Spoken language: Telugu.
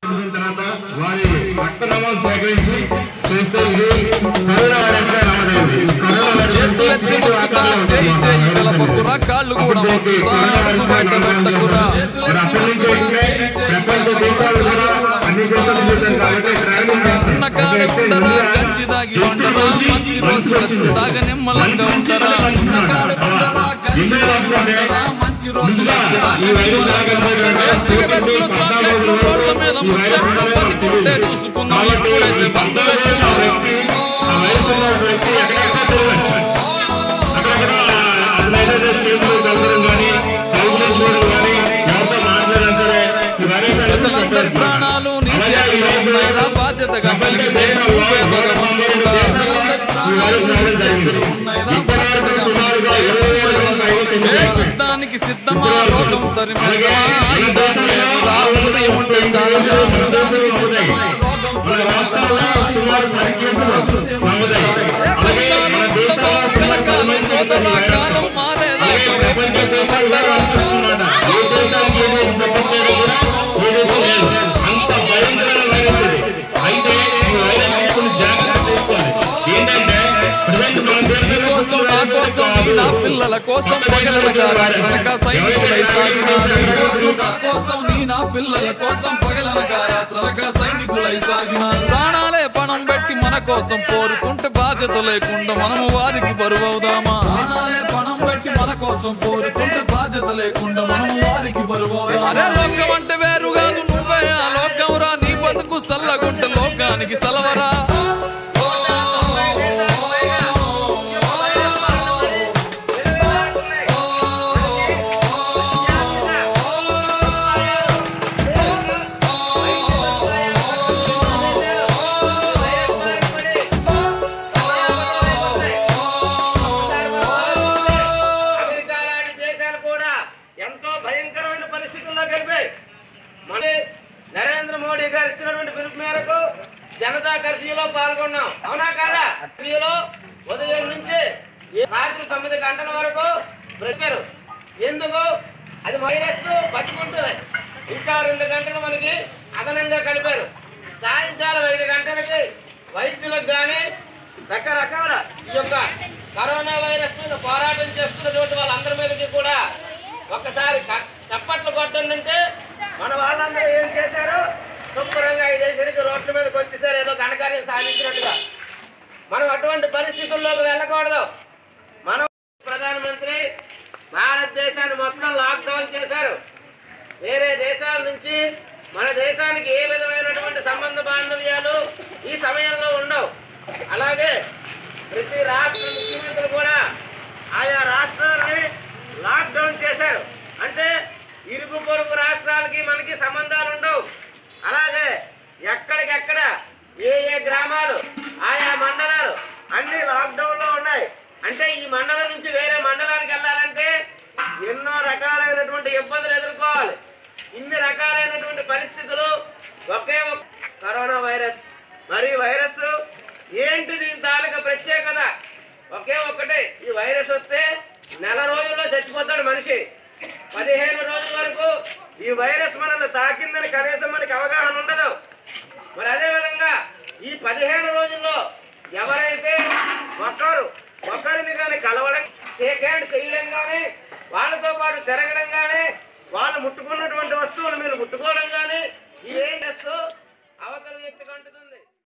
జరిగిన తర్వాత వారి రక్త నమూనాలు సేకరించి చేస్తే ఇది కరోనా వైరస్ గా నమోదైంది కరోనా వైరస్ చేతులెత్తి మొక్కుతా చేయి చేయి కలపకురా కాళ్ళు కూడా మొక్కుతా అడుగు బయట పెట్టకురా మరి అక్కడి నుంచి అయితే ప్రపంచ దేశాలు కూడా అన్ని దేశాలు చూశారు కాబట్టి ట్రావెలింగ్ ఉన్న కాడే ఉండరా గంజి దాగి ఉండరా మంచి రోజు వచ్చేదాకా నిమ్మలంగా ఉండరా ఉన్న కాడే ఉండరా గంజి దాగి ఉండరా మంచి రోజు వచ్చేదాకా నిమ్మలంగా ఉండరా సిగరెట్లు చాక్లెట్లు రోడ్ల మీద ముచ్చట్లు బతికుంటే చూసుకుందాం ఎప్పుడైతే బంధు ఆ వయసులో వ్యక్తి ఎక్కడెక్కడ తిరగచ్చు అక్కడక్కడ అసలైన చేతులు కలగడం కానీ కలుగులేసుకోవడం కానీ ఎవరితో మాట్లాడినా సరే ఈ వైరస్ అనేది ప్రజలందరి ప్రాణాలు నీ చేతిలో ఉన్నాయిరా బాధ్యతగా మెలిగితే నువ్వే భగవంతుడుగా ప్రజలందరి ప్రాణాలు నీ చేతిలో ఉన్నాయిరా బాధ్యతగా సుమారుగా ఇరవై వేల మంది ఐదు ఏ యుద్ధానికి సిద్ధమా రోగం తరిమేదమా ఆయుధాలు లేవురా ఉదయం ఉంటే చాలదా యుద్ధానికి సిద్ధమా రోగం మన రాష్ట్రాల్లో సుమారు పది కేసులు నమోదయ్యాయి. ఏ కష్టాలు ఉండవో కలకాలం సోదరా కాలం మారేదాకా ప్రపంచ దేశాల్లో అన్నమాట. ఏ దేశానికి ఏ దేశం చెప్పట్లేదు కూడా ఏ దేశం లేదు. అంత భయంకరమైన వైరస్ ఇది. అయితే ఈ వైరస్ ని కొన్ని జాగ్రత్తలు తీసుకోవాలి. ఏంటంటే ప్రజెంట్ మన దేశంలో కోసం నా కోసం నీ నా పిల్లల కోసం పగలనగా రాత్రనక సైనికులై సాగినారు నీ కోసం నా కోసం నీ నా పిల్లల కోసం పగలనగా రాత్రనక సైనికులై సాగినారు ప్రాణాలే పణం పెట్టి మన కోసం పోరుతుంటే బాధ్యత లేకుండా మనము వారికి బరువవుదామా ప్రాణాలే పణం పెట్టి మన కోసం పోరుతుంటే బాధ్యత లేకుండా మనము వారికి బరువవుదామా అరే లోకం అంటే వేరు కాదు నువ్వే ఆ లోకం రా నీ బతుకు సల్లగుంటే లోకానికి సలవరా అమెరికా లాంటి దేశాలు కూడా ఎంతో భయంకరమైన పరిస్థితుల్లో గడిపాయి మళ్ళీ నరేంద్ర మోడీ గారు ఇచ్చినటువంటి పిలుపు మేరకు జనతా కర్ఫ్యూలో పాల్గొన్నాం అవునా కాదా కర్ఫ్యూలో ఉదయం నుంచి ఈ రాత్రి తొమ్మిది గంటల వరకు బ్రతికారు ఎందుకు అది వైరస్ బతుకుంటుంది ఇంకా రెండు గంటలు మనకి అదనంగా కలిపారు సాయంకాలం ఐదు గంటలకి వైద్యులకు కానీ రకరకాల ఈ యొక్క కరోనా వైరస్ మీద పోరాటం చేస్తున్నటువంటి వాళ్ళందరి మీదకి కూడా ఒక్కసారి క- చప్పట్లు కొట్టండి మన వాళ్ళందరూ ఏం చేశారు శుభ్రంగా ఐదేసరికి రోడ్ల మీదకి వచ్చేసారు ఏదో ఘనకార్యం సాధించినట్టుగా మనం అటువంటి పరిస్థితుల్లోకి వెళ్ళకూడదు మనం ప్రధానమంత్రి భారతదేశాన్ని మొత్తం లాక్డౌన్ చేశారు వేరే దేశాల నుంచి మన దేశానికి ఏ విధమైనటువంటి సంబంధ బాంధవ్యాలు ఈ సమయంలో ఉండవు అలాగే ప్రతి రాష్ట్ర ముఖ్యమంత్రులు కూడా ఆయా రాష్ట్రాలని లాక్డౌన్ చేశారు అంటే ఇరుగు పొరుగు రాష్ట్రాలకి మనకి సంబంధాలు ఉండవు అలాగే ఎక్కడికెక్కడ ఏ ఏ గ్రామాలు ఆయా మండలాలు అన్ని లాక్డౌన్లో ఉన్నాయి అంటే ఈ మండలం నుంచి వేరే మండలానికి వెళ్ళాలంటే ఎన్నో రకాలైనటువంటి ఇబ్బందులు ఎదుర్కోవాలి ఇన్ని రకాలైనటువంటి పరిస్థితులు ఒకే ఒక కరోనా వైరస్ మరి ఈ వైరస్ ఏంటి దీని తాలూకా ప్రత్యేకత ఒకే ఒక్కటే ఈ వైరస్ వస్తే నెల రోజుల్లో చచ్చిపోతాడు మనిషి పదిహేను రోజుల వరకు ఈ వైరస్ మనల్ని తాకిందని కనీసం మనకి అవగాహన ఉండదు మరి అదే విధంగా ఈ పదిహేను రోజుల్లో ఎవరైతే ఒకరు ఒకరిని కానీ కలవడం షేక్ హ్యాండ్ చేయడం కానీ వాళ్ళతో పాటు తిరగడం కానీ వాళ్ళు ముట్టుకున్నటువంటి వస్తువులు మీరు ముట్టుకోవడం కానీ ఇవేం చేస్తూ అవతల వ్యక్తికి అంటుతుంది